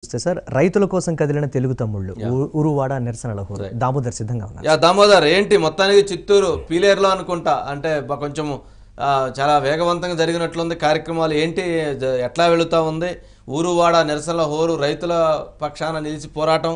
చూస్తే సార్ రైతుల కోసం కదిలిన తెలుగు తమ్ముళ్ళు ఊ- ఊరువాడ నిరసనల హోరు దామోదర్ సిద్ధంగా ఉన్నారు యా దామోదర్ ఏంటి మొత్తానికి చిత్తూరు పీలేరులో అనుకుంటా అంటే బ- కొంచెం ఆ, చాలా వేగవంతంగా జరిగినట్లుంది కార్యక్రమాలు ఏంటి జ- ఎట్లా వెళుతూ ఉంది ఊరు వాడ నిరసనల హోరు రైతుల పక్షాన నిలిచి పోరాటం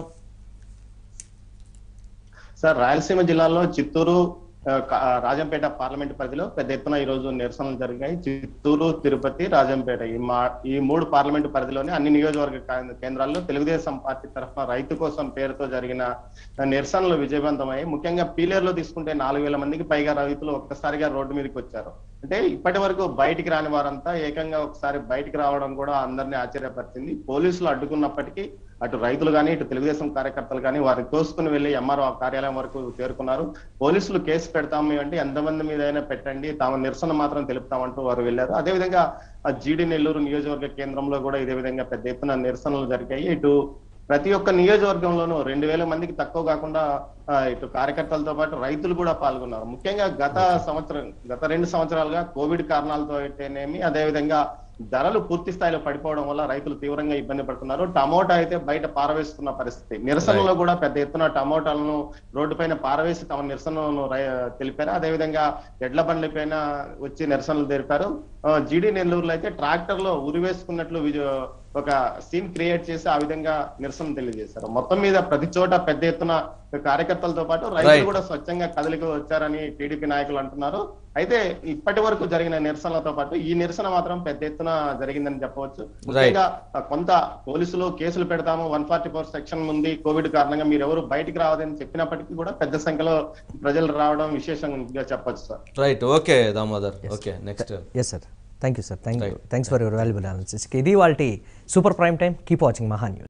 సార్ రాయలసీమ జిల్లాలో చిత్తూరు ఆ, క- ఆ, రాజంపేట పార్లమెంట్ పరిధిలో పెద్ద ఎత్తున ఈ రోజు నిరసనలు జరిగాయి చిత్తూరు తిరుపతి రాజంపేట ఈ మా ఈ మూడు పార్లమెంట్ పరిధిలోని అన్ని నియోజకవర్గ కా- కేంద్రాల్లో తెలుగుదేశం పార్టీ తరఫున రైతు కోసం పేరుతో జరిగిన నిరసనలు విజయవంతమయ్యాయి ముఖ్యంగా పీలేరులో తీసుకుంటే నాలుగు వేల మందికి పైగా రైతులు ఒక్కసారిగా రోడ్డు మీదకి వచ్చారు అంటే ఇప్పటి వరకు బయటికి రాని వారంతా ఏకంగా ఒకసారి బయటికి రావడం కూడా అందరినీ ఆశ్చర్యపరిచింది పోలీసులు అడ్డుకున్నప్పటికీ అటు రైతులు కానీ ఇటు తెలుగుదేశం కార్యకర్తలు కానీ వారిని తోసుకుని వెళ్లి ఎంఆర్ఓ కార్యాలయం వరకు చేరుకున్నారు పోలీసులు కేసు పెడతాము అంటే ఎంతమంది మీద అయినా పెట్టండి తాము నిరసన మాత్రం తెలుపుతామంటూ వారు వెళ్లారు అదేవిధంగా ఆ జీడి నెల్లూరు నియోజకవర్గ కేంద్రంలో కూడా ఇదే విధంగా పెద్ద ఎత్తున నిరసనలు జరిగాయి ఇటు ప్రతి ఒక్క నియోజకవర్గంలోనూ రెండు వేల మందికి తక్కువ కాకుండా ఆ, ఇటు కార్యకర్తలతో పాటు రైతులు కూడా పాల్గొన్నారు ముఖ్యంగా గత సంవత్సరం గత రెండు సంవత్సరాలుగా కోవిడ్ కారణాలతో అయితేనేమి అదేవిధంగా ధరలు పూర్తి స్థాయిలో పడిపోవడం వల్ల రైతులు తీవ్రంగా ఇబ్బంది పడుతున్నారు టమోటా అయితే బయట పారవేస్తున్న పరిస్థితి నిరసనలో కూడా పెద్ద ఎత్తున టమోటాలను రోడ్డు పైన పారవేసి తమ నిరసనను రై- తెలిపారు అదేవిధంగా ఎడ్ల బండ్ల పైన వచ్చి నిరసనలు తెలిపారు ఆ, జీడి నెల్లూరులో అయితే ట్రాక్టర్ లో ఉరివేసుకున్నట్లు విజ- ఒక సీన్ క్రియేట్ చేసి ఆ విధంగా నిరసన తెలియజేశారు మొత్తం మీద ప్రతి చోట పెద్ద ఎత్తున కార్యకర్తలతో పాటు రైతులు Right. కూడా స్వచ్ఛంగా కదలికి వచ్చారని టీడీపీ నాయకులు అంటున్నారు అయితే ఇప్పటి వరకు జరిగిన నిరసనలతో పాటు ఈ నిరసన మాత్రం పెద్ద ఎత్తున జరిగిందని చెప్పవచ్చు ముఖ్యంగా ఆ, కొంత పోలీసులు కేసులు పెడతాము వన్ ఫార్టీ ఫోర్ సెక్షన్ ఉంది కోవిడ్ కారణంగా మీరు ఎవరు బయటికి రావదని చెప్పినప్పటికీ కూడా పెద్ద సంఖ్యలో ప్రజలు రావడం విశేషంగా చెప్పొచ్చు sir right okay Damodar okay next yes sir thank you sir thank you thanks for your valuable analysis ఇది వాళ్ళ super prime time keep watching Maha news